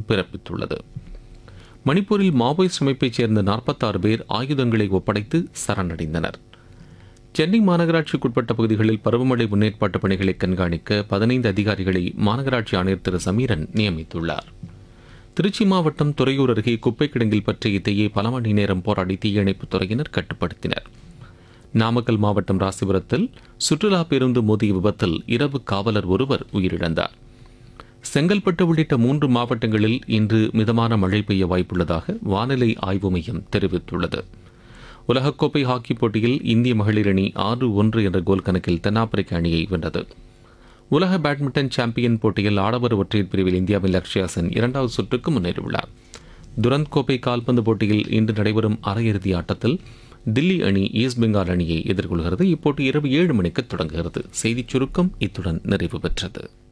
பிறப்பித்துள்ளது மணிப்பூரில் மாவோயிஸ்ட் அமைப்பைச் சேர்ந்த நாற்பத்தாறு பேர் ஆயுதங்களை ஒப்படைத்து சரணடைந்தனர் சென்னை மாநகராட்சிக்குட்பட்ட பகுதிகளில் பருவமழை முன்னேற்பாட்டு பணிகளை கண்காணிக்க பதினைந்து அதிகாரிகளை மாநகராட்சி ஆணையர் திரு சமீரன் நியமித்துள்ளார் திருச்சி மாவட்டம் துறையூர் அருகே குப்பை கிடங்கில் பற்றிய தீயை பல மணி நேரம் போராடி தீயணைப்புத் துறையினர் கட்டுப்படுத்தினர் நாமக்கல் மாவட்டம் ராசிபுரத்தில் சுற்றுலா பேருந்து மோதிய விபத்தில் இரவு காவலர் ஒருவர் உயிரிழந்தார் செங்கல்பட்டு உள்ளிட்ட மூன்று மாவட்டங்களில் இன்று மிதமான மழை பெய்ய வாய்ப்புள்ளதாக வானிலை ஆய்வு மையம் தெரிவித்துள்ளது உலகக்கோப்பை ஹாக்கி போட்டியில் இந்திய மகளிர் அணி ஆறு ஒன்று என்ற கோல் கணக்கில் தென்னாப்பிரிக்க அணியை வென்றது உலக பேட்மிண்டன் சாம்பியன் போட்டியில் ஆடவர் ஒற்றையர் பிரிவில் இந்தியாவின் லக்ஷ்யா சென் இரண்டாவது சுற்றுக்கு முன்னேறியுள்ளார் துரந்த் கோப்பை கால்பந்து போட்டியில் இன்று நடைபெறும் அரையிறுதி ஆட்டத்தில் தில்லி அணி ஈஸ்ட் பெங்கால் அணியை எதிர்கொள்கிறது இப்போட்டி இரவு ஏழு மணிக்கு தொடங்குகிறது செய்திச் சுருக்கம் இத்துடன் நிறைவு பெற்றது